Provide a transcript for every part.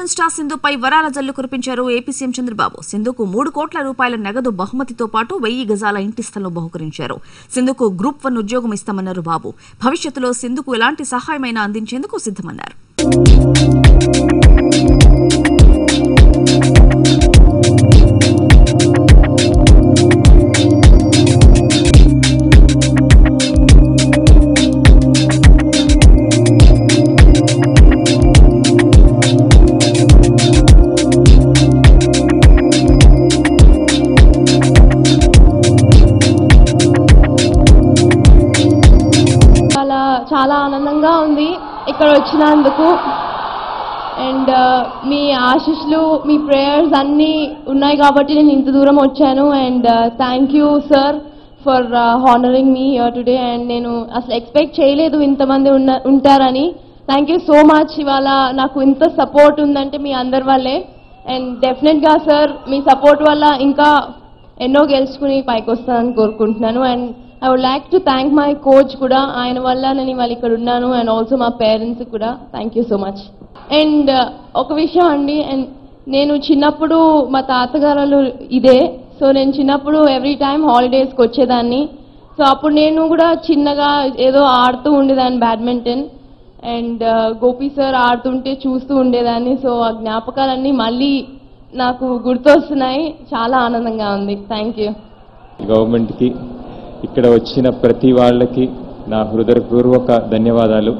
badminton star సింధుపై వరాల జల్లు కురిపించారు ఏపీ సీఎం చంద్రబాబు సింధుకు మూడు కోట్ల రూపాయల నగదు బహుమతితో పాటు వెయ్యి గజాల ఇంటి స్థలం బహుకరించారు సింధుకు గ్రూప్ వన్ ఉద్యోగం ఇస్తామన్నారు బాబు భవిష్యత్తులో సింధుకు ఎలాంటి సహాయమైనా అందించేందుకు సిద్ధమన్నారు చాలా చాలా ఆనందంగా ఉంది ఇక్కడ వచ్చినందుకు అండ్ మీ ఆశీస్సులు మీ ప్రేయర్స్ అన్నీ ఉన్నాయి కాబట్టి నేను ఇంత దూరం వచ్చాను and thank you sir for honouring me year today and నేను అసలు ఎక్స్పెక్ట్ చేయలేదు ఇంతమంది ఉన్న ఉంటారని థ్యాంక్ యూ సో మచ్ ఇవాళ నాకు ఇంత సపోర్ట్ ఉందంటే మీ అందరి వల్లే అండ్ డెఫినెట్గా సార్ మీ సపోర్ట్ వల్ల ఇంకా ఎన్నో గెలుచుకుని పైకి వస్తానని కోరుకుంటున్నాను and I would like to thank my coach కూడా ఆయన వల్ల నేను ఇవాళ ఇక్కడ ఉన్నాను అండ్ ఆల్సో మా పేరెంట్స్ కూడా thank you so much and ఒక విషయం అండి అండ్ నేను చిన్నప్పుడు మా తాతగారు ఇదే సో నేను చిన్నప్పుడు ఎవ్రీ టైం హాలిడేస్కి వచ్చేదాన్ని సో అప్పుడు నేను కూడా చిన్నగా ఏదో ఆడుతూ ఉండేదాన్ని బ్యాడ్మింటన్ అండ్ గోపి సార్ ఆడుతుంటే చూస్తూ ఉండేదాన్ని సో ఆ జ్ఞాపకాలన్నీ మళ్ళీ నాకు గుర్తొస్తున్నాయి చాలా ఆనందంగా ఉంది థ్యాంక్ యూ గవర్నమెంట్కి ఇక్కడ వచ్చిన ప్రతి వాళ్ళకి నా హృదయపూర్వక ధన్యవాదాలు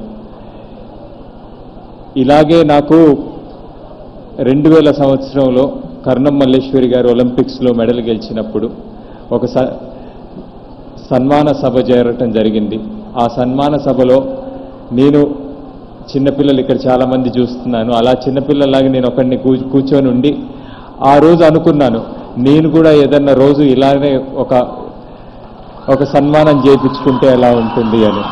ఇలాగే నాకు రెండు వేల సంవత్సరంలో కర్ణం మల్లేశ్వరి గారు ఒలింపిక్స్లో మెడల్ గెలిచినప్పుడు ఒక స సన్మాన సభ జరగటం జరిగింది ఆ సన్మాన సభలో నేను చిన్నపిల్లలు ఇక్కడ చాలామంది చూస్తున్నాను అలా చిన్నపిల్లలాగా నేను ఒకరిని కూ కూర్చొని ఉండి ఆ రోజు అనుకున్నాను నేను కూడా ఏదన్నా రోజు ఇలానే ఒక ఒక సన్మానం చేయించుకుంటే ఎలా ఉంటుంది అని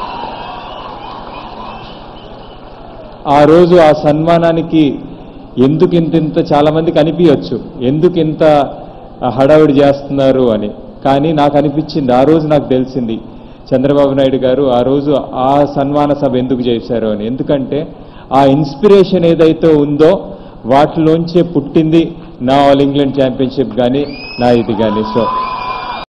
ఆ రోజు ఆ సన్మానానికి ఎందుకు ఇంత ఇంత చాలా మందికి అనిపించవచ్చు ఎందుకు ఇంత హడావిడి చేస్తున్నారు అని కానీ నాకు అనిపించింది ఆ రోజు నాకు తెలిసింది చంద్రబాబు నాయుడు గారు ఆ రోజు ఆ సన్మాన సభ ఎందుకు చేశారు అని ఎందుకంటే ఆ ఇన్స్పిరేషన్ ఏదైతే ఉందో వాటిలోంచే పుట్టింది నా ఆల్ ఇంగ్లాండ్ ఛాంపియన్షిప్ కానీ నా ఇది కానీ సో